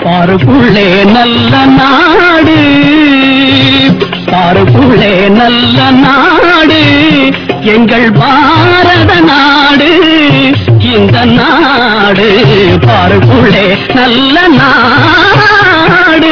பாருக்குள்ளே நல்ல நாடு பாருக்குள்ளே நல்ல நாடு எங்கள் பாரத நாடு இந்த நாடு பாருக்குள்ளே நல்ல நாடு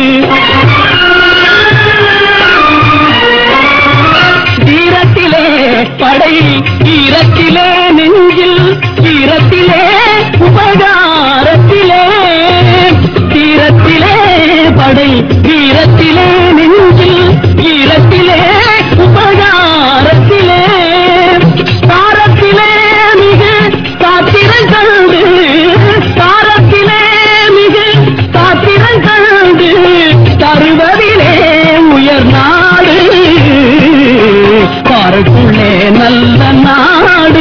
தீரத்திலே படை ஈரத்திலே நெஞ்சில் ஈரத்திலே உபகாரத்திலே தீரத்திலே படை ஈரத்திலே நெஞ்சில் ஈரத்திலே உபகாரத்திலே தாரத்திலே மிகு காத்திரம் கண்டு தாரத்திலே மிகு காத்திரம் கண்டு தருவதிலே உயர் நாடு பாருக்குள்ளே நல்ல நாடு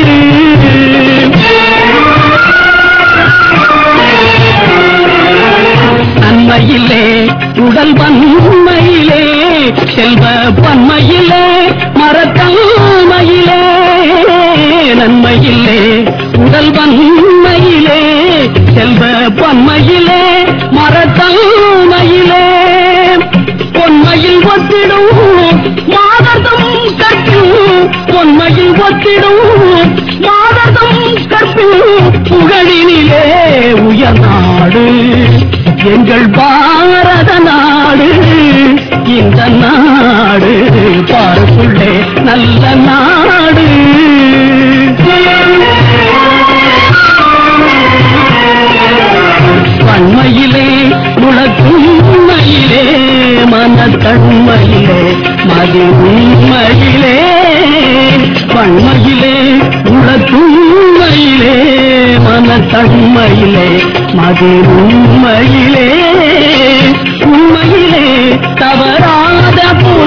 நன்மையிலே உடல் வன்மையிலே செல்வ பன்மையிலே மரத்தன்மையிலே நன்மையிலே உடல் வன்மையிலே செல்வ பன்மையிலே மரத்தன்மையிலே பொன்மையில் ஒத்திடும் மாதர்தம் கற்கும் பொன்மையில் ஒத்திடும் மாதர்தம் கற்கும் புகழினிலே உயர் நாடு எங்கள் பாரத நாடு இந்த நாடு பார்க்குள்ளே நல்ல நாடு பண்மையிலே முழக்குண்மையிலே மனத்தன்மையிலே மது உண்மையிலே பண்மையிலே முழக்குண்மையிலே மனத்தன்மையிலே மது உண்மையிலே உண்மையிலே தவறாத புற